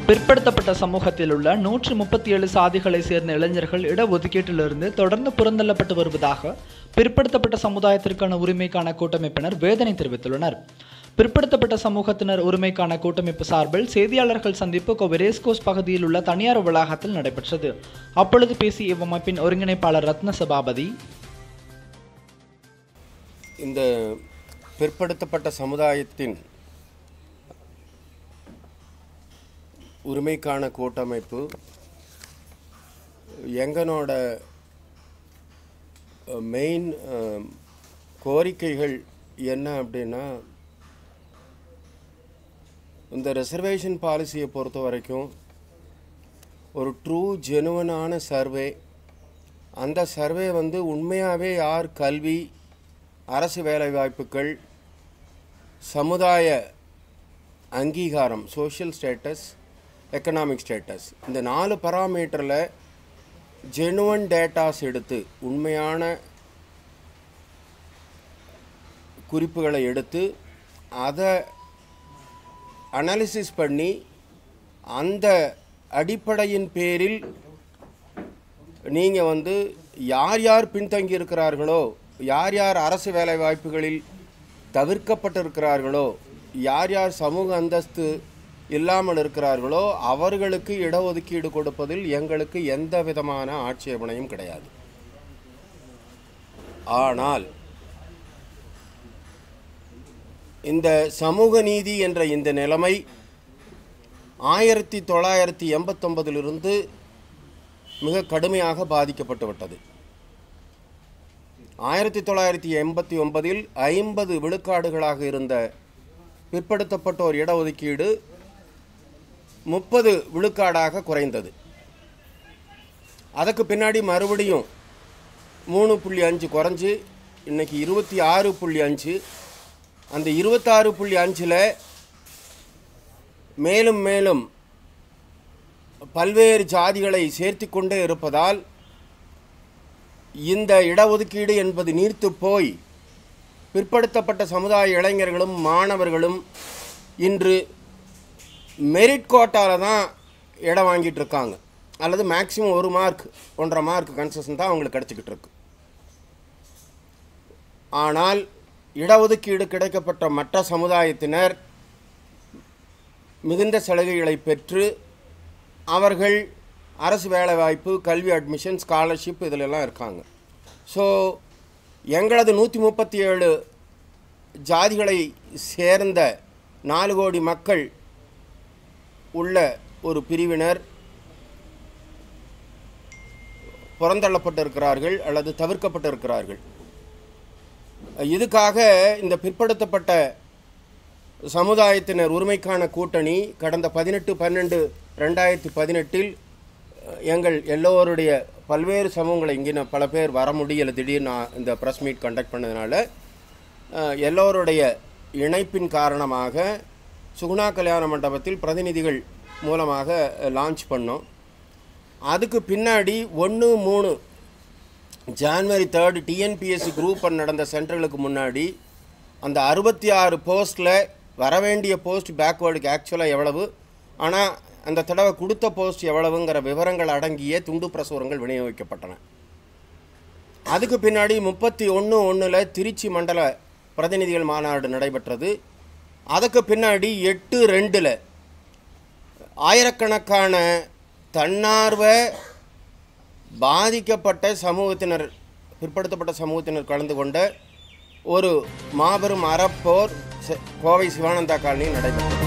பிற்படுத்தப்பட்ட சமூகத்தில் உள்ள நூற்றி முப்பத்தி ஏழு சாதிகளை சேர்ந்த இளைஞர்கள் இடஒதுக்கீட்டிலிருந்து தொடர்ந்து புறந்தள்ளப்பட்டு வருவதாக பிற்படுத்தப்பட்ட சமுதாயத்திற்கான உரிமைக்கான கூட்டமைப்பினர் வேதனை தெரிவித்துள்ளனர் பிற்படுத்தப்பட்ட சமூகத்தினர் உரிமைக்கான கூட்டமைப்பு சார்பில் செய்தியாளர்கள் சந்திப்பு கோவை ரேஸ்கோஸ் பகுதியில் உள்ள தனியார் வளாகத்தில் நடைபெற்றது அப்பொழுது பேசிய இவ்வமைப்பின் ஒருங்கிணைப்பாளர் ரத்ன சபாபதி இந்த பிற்படுத்தப்பட்ட சமுதாயத்தின் உரிமைக்கான கூட்டமைப்பு எங்களோட மெயின் கோரிக்கைகள் என்ன அப்படின்னா இந்த ரிசர்வேஷன் பாலிசியை பொறுத்த வரைக்கும் ஒரு ட்ரூ ஜெனுவனான சர்வே அந்த சர்வே வந்து உண்மையாகவே யார் கல்வி அரசு வேலைவாய்ப்புகள் சமுதாய அங்கீகாரம் சோஷியல் ஸ்டேட்டஸ் எக்கனாமிக் ஸ்டேட்டஸ் இந்த நாலு பராமீட்டரில் ஜெனுவன் டேட்டாஸ் எடுத்து உண்மையான குறிப்புகளை எடுத்து அதை அனாலிசிஸ் பண்ணி அந்த அடிப்படையின் பேரில் நீங்கள் வந்து யார் யார் பின்தங்கி இருக்கிறார்களோ யார் யார் அரசு வேலைவாய்ப்புகளில் தவிர்க்கப்பட்டிருக்கிறார்களோ யார் யார் சமூக அந்தஸ்து இல்லாமல் இருக்கிறார்களோ அவர்களுக்கு இடஒதுக்கீடு கொடுப்பதில் எங்களுக்கு எந்த விதமான ஆட்சேபனையும் கிடையாது ஆனால் இந்த சமூக நீதி என்ற இந்த நிலைமை ஆயிரத்தி தொள்ளாயிரத்தி எண்பத்தொன்பதிலிருந்து மிக கடுமையாக பாதிக்கப்பட்டு விட்டது ஆயிரத்தி தொள்ளாயிரத்தி எண்பத்தி ஒன்பதில் ஐம்பது விழுக்காடுகளாக இருந்த பிற்படுத்தப்பட்டோர் இடஒதுக்கீடு முப்பது விழுக்காடாக குறைந்தது அதுக்கு பின்னாடி மறுபடியும் மூணு புள்ளி அஞ்சு குறைஞ்சு இன்னைக்கு இருபத்தி ஆறு புள்ளி அஞ்சு அந்த இருபத்தாறு புள்ளி அஞ்சில் மேலும் மேலும் பல்வேறு ஜாதிகளை சேர்த்து கொண்டே இருப்பதால் இந்த இடஒதுக்கீடு என்பது நீர்த்து போய் பிற்படுத்தப்பட்ட சமுதாய இளைஞர்களும் மாணவர்களும் இன்று மெரிட் கோட்டாவில் தான் இடம் வாங்கிட்டு இருக்காங்க அல்லது மேக்ஸிமம் ஒரு மார்க் ஒன்றரை மார்க் கன்செஷன் தான் அவங்களுக்கு கிடச்சிக்கிட்டு இருக்கு ஆனால் இடஒதுக்கீடு கிடைக்கப்பட்ட மற்ற சமுதாயத்தினர் மிகுந்த சலுகைகளை பெற்று அவர்கள் அரசு வேலைவாய்ப்பு கல்வி அட்மிஷன் ஸ்காலர்ஷிப் இதிலெல்லாம் இருக்காங்க ஸோ எங்களது நூற்றி முப்பத்தி ஏழு ஜாதிகளை சேர்ந்த நாலு கோடி மக்கள் உள்ள ஒரு பிரிவினர் புறந்தள்ளப்பட்டிருக்கிறார்கள் அல்லது தவிர்க்கப்பட்டிருக்கிறார்கள் இதுக்காக இந்த பிற்படுத்தப்பட்ட சமுதாயத்தினர் உரிமைக்கான கூட்டணி கடந்த பதினெட்டு பன்னெண்டு ரெண்டாயிரத்தி பதினெட்டில் எங்கள் எல்லோருடைய பல்வேறு சமூகங்களை இங்கே பல பேர் வர முடியலை திடீர்னு நான் இந்த ப்ரெஸ் மீட் கண்டக்ட் பண்ணதுனால அஹ், எல்லோருடைய இணைப்பின் காரணமாக சுகுணா கல்யாண மண்டபத்தில் பிரதிநிதிகள் மூலமாக லான்ச் பண்ணோம் அதுக்கு பின்னாடி ஒன்று மூணு January third TNPSC group one நடந்த சென்டர்களுக்கு முன்னாடி அந்த அறுபத்தி ஆறு போஸ்ட்டில் வரவேண்டிய போஸ்ட் பேக்வேர்டுக்கு ஆக்சுவலாக எவ்வளவு ஆனால் அந்த தடவை கொடுத்த போஸ்ட் எவ்வளவுங்கிற விவரங்கள் அடங்கிய துண்டு பிரசுரங்கள் விநியோகிக்கப்பட்டன அதுக்கு பின்னாடி முப்பத்தி ஒன்று ஒன்றில் திருச்சி மண்டல பிரதிநிதிகள் மாநாடு நடைபெற்றது அதுக்கு பின்னாடி எட்டு ரெண்டில் ஆயிரக்கணக்கான தன்னார்வ பாதிக்கப்பட்ட சமூகத்தினர் பிற்படுத்தப்பட்ட சமூகத்தினர் கலந்து கொண்ட ஒரு மாபெரும் அறப்போர் செ- கோவை சிவானந்தா காலனியில் நடைபெற்றது